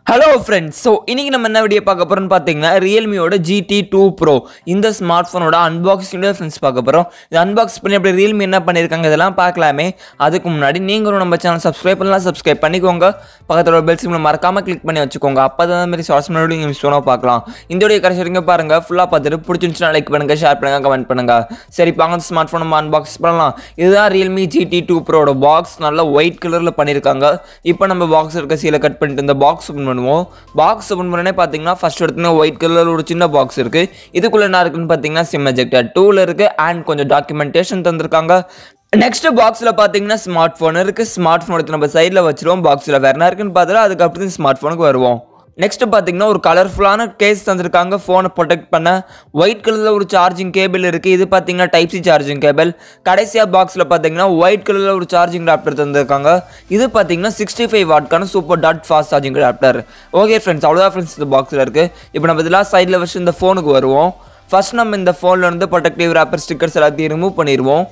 hello friends so இன்னைக்கு நம்ம என்ன வீடியோ பார்க்க போறோம்னு பார்த்தீங்கன்னா ரியல்மியோட ஜிடி டூ ப்ரோ இந்த ஸ்மார்ட் ஃபோனோட அன்பாக்சிங் ஃப்ரெண்ட்ஸ் பார்க்க போகிறோம் இது அன்பாக்ஸ் பண்ணி அப்படி ரியல்மி என்ன பண்ணியிருக்காங்க இதெல்லாம் பார்க்கலாமே அதுக்கு முன்னாடி நீங்களும் நம்ம சேனல் சப்ஸ்கிரைப் பண்ணலாம் சப்ஸ்கிரைப் பண்ணிக்கோங்க பக்கத்தில் பெல் சிம்ல மறக்காம கிளிக் பண்ணி வச்சுக்கோங்க அப்போ தான் மாதிரி ஷார்ட்ஸ் முன்னாடி நீங்கள் மிஸ் பண்ணால் பார்க்கலாம் இந்த வீடியோ கடைசி வரைக்கும் பாருங்க ஃபுல்லாக பார்த்துட்டு பிடிச்சிருந்துச்சுன்னா லைக் பண்ணுங்க ஷேர் பண்ணுங்க கமெண்ட் பண்ணுங்க சரி பாங்க ஸ்மார்ட் ஃபோன் நம்ம அன்பாக்ஸ் பண்ணலாம் இதுதான் ரியல்மி ஜிடி டூ ப்ரோட பாக்ஸ் நல்லா ஒயிட் கலரில் பண்ணியிருக்காங்க இப்போ நம்ம பாக்ஸ் இருக்க சீலை கட் பண்ணிட்டு இந்த பாக்ஸ் ஓப்பன் பண்ணுவோம் பாக்ஸ் ஓப்பன் பண்ணனே பார்த்தீங்கன்னா ஃபர்ஸ்ட் எடுத்துனா ஒயிட் கலரில் ஒரு சின்ன பாக்ஸ் இருக்குது இதுக்குள்ளே என்ன இருக்குன்னு பார்த்தீங்கன்னா சிம் எஜெக்டர் டூல் இருக்குது அண்ட் கொஞ்சம் டாக்குமெண்டேஷன் தந்திருக்காங்க நெக்ஸ்ட் பாக்ஸில் பார்த்தீங்கன்னா ஸ்மார்ட் ஃபோன் இருக்குது ஸ்மார்ட் ஃபோன் எடுத்து நம்ம சைடில் வச்சிருவோம் பாக்ஸில் வேறு என்ன இருக்குன்னு பார்த்துட்டு அதுக்கப்புறம் ஸ்மார்ட் ஃபோனுக்கு வருவோம் நெக்ஸ்ட் பார்த்தீங்கன்னா ஒரு கலர்ஃபுல்லான கேஸ் தந்திருக்காங்க ஃபோனை ப்ரொடெக்ட் பண்ண ஒயிட் கலரில் ஒரு சார்ஜிங் கேபிள் இருக்குது இது பார்த்தீங்கன்னா டைப் சி சார்ஜிங் கேபிள் கடைசியாக பாக்ஸில் பார்த்தீங்கன்னா ஒயிட் கலரில் ஒரு சார்ஜிங் அடாப்டர் தந்திருக்காங்க இது பார்த்தீங்கன்னா சிக்ஸ்டி ஃபைவ் வாட்க்கான super dot fast charging adapter okay friends அவ்வளோதான் ஃப்ரெண்ட்ஸ் இந்த பாக்ஸில் இருக்குது இப்போ நம்ம இதெல்லாம் சைடில் வச்சு இந்த ஃபோனுக்கு வருவோம் ஃபர்ஸ்ட் நம்ம இந்த ஃபோனில் இருந்து ப்ரொடெக்டிவ் ரேப்பர் ஸ்டிக்கர்ஸ் எல்லாத்தையும் ரிமூவ் பண்ணிடுவோம்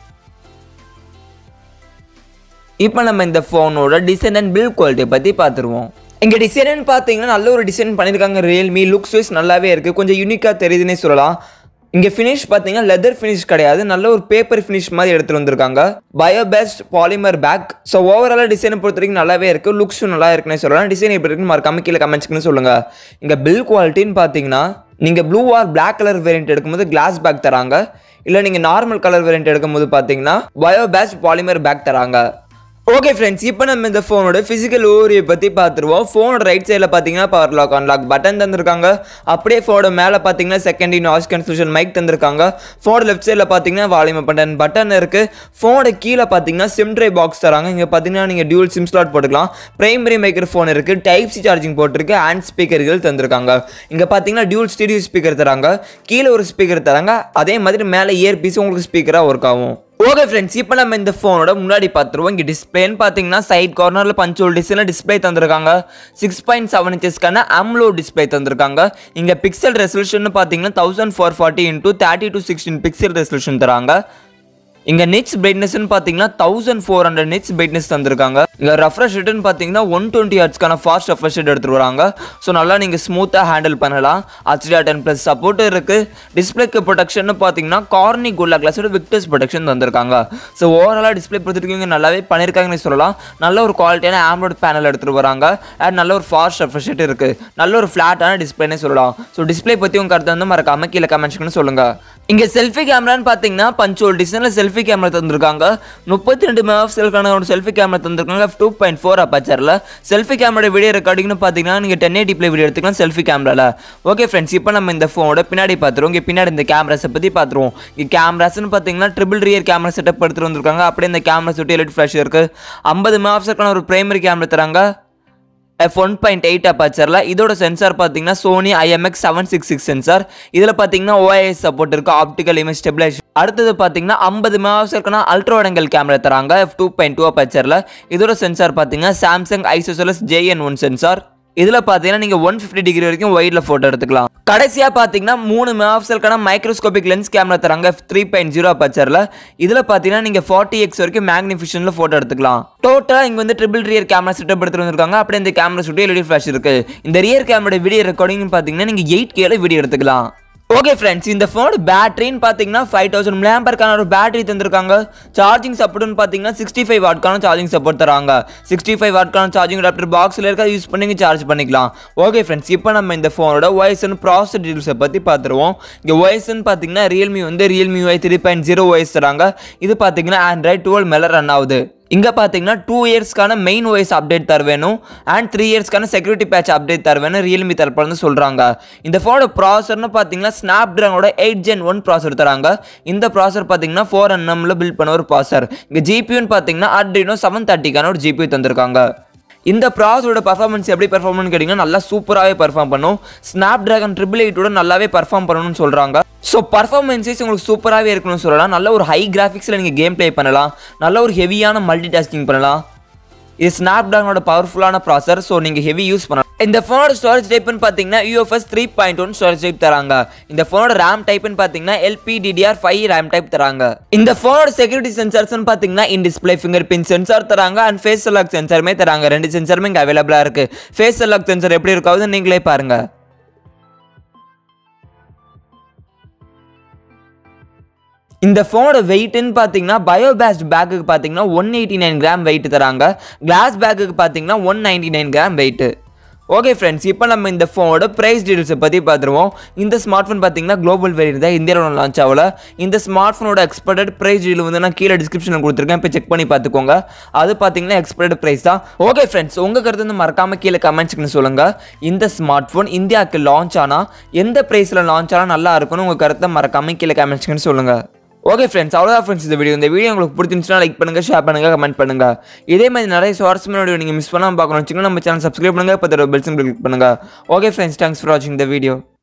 இப்போ நம்ம இந்த ஃபோனோட டிசைன் அண்ட் பில்ட் குவாலிட்டியை பற்றி பார்த்துருவோம் இங்கே டிசைன் பார்த்தீங்கன்னா நல்ல ஒரு டிசைன் பண்ணியிருக்காங்க ரியல்மி லுக்ஸ் வைஸ் நல்லாவே இருக்குது கொஞ்சம் யூனிக்காக தெரியுதுன்னே சொல்லலாம் இங்கே ஃபினிஷ் பார்த்தீங்கன்னா லெதர் ஃபினிஷ் கிடையாது நல்ல ஒரு பேப்பர் ஃபினிஷ் மாதிரி எடுத்துகிட்டு வந்திருக்காங்க bio based polymer back so ஓவராலாக டிசைனை பொறுத்த வரைக்கும் நல்லாவே இருக்குது லுக்ஸும் நல்லா இருக்குன்னே சொல்லலாம் டிசைன் எப்படி இருக்குன்னு மறக்காம கீழே கமெண்ட்ஸ்க்குன்னு சொல்லுங்கள் இங்கே பில் குவாலிட்டின்னு பார்த்தீங்கன்னா நீங்கள் blue or black colour variant எடுக்கும்போது கிளாஸ் பேக் தராங்க இல்லை நீங்கள் நார்மல் கலர் வேரியன்ட் எடுக்கும்போது பார்த்தீங்கன்னா பயோ பெஸ்ட் பாலிமர் பேக் தராங்க ஓகே ஃப்ரெண்ட்ஸ் இப்போ நம்ம இந்த ஃபோனோட ஃபிசிக்கல் ஓரியை பற்றி பார்த்துருவோம் ஃபோனோட ரைட் சைடில் பார்த்தீங்கன்னா பவர் லாக் அன்லாக் பட்டன் தந்திருக்காங்க அப்படியே ஃபோனோட மேலே பார்த்தீங்கன்னா second in noise cancellation mic தந்திருக்காங்க ஃபோனோட லெஃப்ட் சைடில் பார்த்தீங்கன்னா வால்யூம் பட்டன் பட்டன் இருக்குது ஃபோனோட கீழே பார்த்தீங்கன்னா சிம் ட்ரை பாக்ஸ் தராங்க இங்கே பார்த்தீங்கன்னா நீங்கள் டியூல் சிம் ஸ்லாட் போட்டுக்கலாம் பிரைமரி மைக்ரோ ஃபோன் இருக்குது டைப் சி சார்ஜிங் போட்டிருக்கு ஹேண்ட் ஸ்பீக்கர்கள் தந்திருக்காங்க இங்கே பார்த்தீங்கன்னா டியூல் ஸ்டீடியோ ஸ்பீக்கர் தராங்க கீழே ஒரு ஸ்பீக்கர் தராங்க அதே மாதிரி மேலே இயர் பீஸ் உங்களுக்கு ஸ்பீக்கராக ஒர்க் ஆகும் ஓகே ஃப்ரெண்ட்ஸ் இப்போ நம்ம இந்த ஃபோனோட முன்னாடி பார்த்துருவோம் இங்கே டிஸ்பிளேன்னு பார்த்தீங்கன்னா சைட் கார்னரில் பஞ்சோல் டிசைனில் டிஸ்பிளே தந்திருக்காங்க சிக்ஸ் பாயிண்ட் செவன் இன்ச்சஸ்க்கான அம்லோ டிஸ்பிளே தந்திருக்காங்க இங்கே பிக்சல் ரெசல்யூஷன் பார்த்தீங்கன்னா thousand four forty into thirty two sixteen pixel resolution தராங்க இங்கே நிட்ஸ் பிரைட்னஸ்னு பார்த்தீங்கன்னா thousand four hundred nits brightness தந்திருக்காங்க இங்கே ரெஃப்ரெஷ் ரேட்டுன்னு பார்த்தீங்கன்னா ஒன் டுவெண்ட்டி ஹர்ட்ஸ்க்கான ஃபாஸ்ட் ரெஃப்ரெஷ் ரேட் எடுத்துட்டு வராங்க ஸோ நல்லா நீங்கள் ஸ்மூத்தாக ஹேண்டில் பண்ணலாம் ஹச்டிஆர் டென் ப்ளஸ் சப்போர்ட் இருக்குது டிஸ்பிளேக்கு ப்ரொடெக்ஷன் பார்த்தீங்கன்னா கார்னி குல்லா கிளாஸோட விக்டர்ஸ் ப்ரொடெக்ஷன் தந்திருக்காங்க ஸோ ஓவராலாக டிஸ்பிளே பொறுத்திருக்கீங்க நல்லாவே பண்ணியிருக்காங்கன்னு சொல்லலாம் நல்ல ஒரு குவாலிட்டியான ஆம்ரோட் பேனல் எடுத்துகிட்டு வராங்க அண்ட் நல்ல ஒரு ஃபாஸ்ட் ரெஃப்ரெஷ் ரேட் இருக்குது நல்ல ஒரு ஃப்ளாட்டான டிஸ்பிளேனே சொல்லலாம் ஸோ டிஸ்பிளே பற்றி உங்கள் கருத்து வந்து மறக்காம கீழே கமெண்ட்ஸ்னு சொல்லுங்கள் இங்கே செல்ஃபி கேமரான்னு பார்த்தீங்கன்னா பஞ்சோல் டிசைனில் செல்ஃபி கேமரா தந்திருக்காங்க முப்பத்தி ரெண்டு மெகாபிக்சலுக்கான ஒரு செல்ஃபி கேமரா தந்திருக்காங்க டூ பாயிண்ட் ஃபோர் அப்பச்சரில் செல்ஃபி கேமரா வீடியோ ரெக்கார்டிங்னு பார்த்தீங்கன்னா நீங்கள் டென் எயிட்டி ப்ளே வீடியோ எடுத்துக்கலாம் செல்ஃபி கேமராவில் ஓகே ஃப்ரெண்ட்ஸ் இப்போ நம்ம இந்த ஃபோனோட பின்னாடி பார்த்துருவோம் இங்கே பின்னாடி இந்த கேமராஸை பற்றி பார்த்துருவோம் இங்கே கேமராஸ்னு பார்த்தீங்கன்னா ட்ரிபிள் ரியர் கேமரா செட்டப் எடுத்துட்டு வந்திருக்காங்க அப்படியே இந்த கேமரா சுட்டி எலிட் ஃப்ளாஷ் இருக்குது ஐம்பது மெகாபிக்சலுக்கான ஒரு பிரைமரி கேமரா தராங்க எஃப் ஒன் பாயிண்ட் எயிட் அப்பச்சரில் இதோட சென்சார் பார்த்தீங்கன்னா Sony IMX seven six six sensor இதில் பார்த்தீங்கன்னா ஓஐஎஸ் சப்போர்ட் இருக்குது ஆப்டிக்கல் இமேஜ் ஸ்டெபிலைசேஷன் அடுத்தது பார்த்தீங்கன்னா ஐம்பது மெகாபிக்சலுக்கான அல்ட்ரா வடங்கல் கேமரா தராங்க எஃப் டூ பாயிண்ட் டூ அப்பச்சரில் இதோட சென்சார் பார்த்தீங்கன்னா Samsung ISOCELL JN one sensor இதில் பார்த்தீங்கன்னா நீங்கள் ஒன் ஃபிஃப்டி டிகிரி வரைக்கும் ஒயிட்ல ஃபோட்டோ எடுத்துக்கலாம் கடைசியாக பார்த்தீங்கன்னா மூணு மெகாபிக்சலுக்கான மைக்ரோஸ்கோபிக் லென்ஸ் கேமரா தராங்க த்ரீ பாயிண்ட் ஜீரோ பச்சரில் இதில் பார்த்தீங்கன்னா நீங்கள் ஃபார்ட்டி எக்ஸ் வரைக்கும் மேக்னிஃபிஷனில் ஃபோட்டோ எடுத்துக்கலாம் டோட்டலாக இங்கே வந்து ட்ரிபிள் ரியர் கேமரா செட்டப் எடுத்துட்டு வந்திருக்காங்க அப்படியே இந்த கேமரா சுட்டி எல்இடி ஃப்ளாஷ் இருக்குது இந்த ரியர் கேமரா வீடியோ ரெக்கார்டிங் பார்த்தீங்கன்னா நீங்கள் எயிட் கேல வீடியோ எடுத்துக்கலாம் ஓகே ஃப்ரெண்ட்ஸ் இந்த ஃபோனோட பேட்டரின்னு பார்த்தீங்கன்னா ஃபைவ் தௌசண்ட் மிலாம்பருக்கான ஒரு பேட்டரி தந்திருக்காங்க சார்ஜிங் சப்போர்ட்னு பார்த்தீங்கன்னா சிக்ஸ்டி ஃபைவ் வாட்க்கான சார்ஜிங் சப்போர்ட் தராங்க சிக்ஸ்டி ஃபைவ் வாட்க்கான சார்ஜிங் அடாப்டர் பாக்ஸில் இருக்க யூஸ் பண்ணி சார்ஜ் பண்ணிக்கலாம் ஓகே ஃப்ரெண்ட்ஸ் இப்போ நம்ம இந்த ஃபோனோட ஒய்எஸ்என் ப்ராசஸ் டீல்ஸை பற்றி பார்த்துருவோம் இங்கே ஒய்எஸ்என் பார்த்தீங்கன்னா ரியல்மி வந்து Realme Y three point zero ஒய்ஸ் தராங்க இது பார்த்தீங்கன்னா ஆண்ட்ராய்ட் டுவெல் மேலே ரன் ஆகுது இங்கே பார்த்தீங்கன்னா டூ இயர்ஸ்க்கான மெயின் ஓஎஸ் அப்டேட் தருவேணும் அண்ட் த்ரீ இயர்ஸ்க்கான செக்யூரிட்டி பேட்ச் அப்டேட் தருவேன்னு ரியல்மி தரப்புலேருந்து சொல்கிறாங்க இந்த ஃபோனோட ப்ராசர்னு பார்த்தீங்கன்னா ஸ்னாப் ட்ராகனோட எயிட் ஜென் ஒன் ப்ராசர் தராங்க இந்த ப்ராசர் பார்த்தீங்கன்னா ஃபோர் என்எம்ல பில்ட் பண்ண ஒரு ப்ராசர் இங்கே ஜிபியூன்னு பார்த்தீங்கன்னா அட்ரினோ செவன் தேர்ட்டிக்கான ஒரு ஜிபியூ தந்திருக்காங்க இந்த ப்ராசரோட பர்ஃபார்மன்ஸ் எப்படி பர்ஃபார்மன்ஸ் கேட்டிங்கன்னா நல்லா சூப்பராகவே பர்ஃபார்ம் பண்ணும் ஸ்னாப் ட்ராகன் ட்ரிபிள் எயிட்டோட நல்லாவே பர்ஃபார்ம் பண்ணணும்னு சொல்கிறாங்க ஸோ பர்ஃபார்மன்ஸஸ் உங்களுக்கு சூப்பராகவே இருக்கணும்னு சொல்லலாம் நல்ல ஒரு ஹை கிராஃபிக்ஸில் நீங்கள் கேம் ப்ளே பண்ணலாம் நல்ல ஒரு ஹெவியான மல்டி டாஸ்கிங் பண்ணலாம் இது ஸ்னாப் ட்ராகனோட பவர்ஃபுல்லான ப்ராசர் ஸோ நீங்கள் ஹெவி யூஸ் பண்ணலாம் இந்த ஃபோனோட ஸ்டோரேஜ் டைப்னு பார்த்தீங்கன்னா UFS three point one storage type தராங்க இந்த ஃபோனோட ரேம் டைப்னு பார்த்தீங்கன்னா எல்பிடிடிஆர் ஃபைவ் ரேம் டைப் தராங்க இந்த ஃபோனோட செக்யூரிட்டி சென்சார்ஸ்னு பார்த்தீங்கன்னா in display fingerprint sensor தராங்க அண்ட் ஃபேஸ் லாக் சென்சாருமே தராங்க ரெண்டு சென்சாருமே இங்கே அவைலபிளாக இருக்கு ஃபேஸ் லாக் சென்சார் எப்படி இருக்காது நீங்களே பாருங்க இந்த ஃபோனோட வெயிட்னு பார்த்தீங்கன்னா பயோபேஸ்ட் பேக்குக்கு பார்த்தீங்கன்னா one eighty nine gram weight தராங்க கிளாஸ் பேக்குக்கு பார்த்தீங்கன்னா one ninety nine gram weight okay friends இப்போ நம்ம இந்த ஃபோனோட ப்ரைஸ் டீடைல்ஸை பற்றி பார்த்துருவோம் இந்த ஸ்மார்ட் ஃபோன் பார்த்தீங்கன்னா குளோபல் வேரியன்ட் தான் இந்தியாவில் லான்ச் ஆகல இந்த ஸ்மார்ட் ஃபோனோட எக்ஸ்பெக்டட் ப்ரைஸ் டீல் வந்து நான் கீழே டிஸ்கிரிப்ஷனில் கொடுத்துருக்கேன் இப்போ செக் பண்ணி பார்த்துக்கோங்க அது பார்த்தீங்கன்னா எக்ஸ்பெக்டட் ப்ரைஸ் தான் ஓகே ஃப்ரெண்ட்ஸ் உங்கள் கருத்து வந்து மறக்காமல் கீழே கமெண்ட்ஸ்க்கு சொல்லுங்கள் இந்த ஸ்மார்ட் ஃபோன் இந்தியாவுக்கு லான்ச் ஆனால் எந்த ப்ரைஸில் லான்ச் ஆனால் நல்லா இருக்கும்னு உங்கள் கருத்தை மறக்காமல் கீழே கமெண்ட்ஸ்க்கு சொல்லுங்கள் ஓகே ஃப்ரெண்ட்ஸ் அவ்வளோதான் ஃப்ரெண்ட்ஸ் இந்த வீடியோ இந்த வீடியோ உங்களுக்கு பிடிச்சிருந்துச்சுன்னா லைக் பண்ணுங்கள் ஷேர் பண்ணுங்கள் கமெண்ட் பண்ணுங்கள் இதே மாதிரி நிறைய சுவாரஸ்யமான வீடியோ நீங்கள் மிஸ் பண்ணாமல் பார்க்கணும் வச்சுக்கோங்க நம்ம சேனல் சப்ஸ்கிரைப் பண்ணுங்கள் இப்போ பெல் சிம்பிள் கிளிக் பண்ணுங்கள் ஓகே ஃப்ரெண்ட்ஸ் தேங்க்ஸ் ஃபார் வாட்சிங் த வீடியோ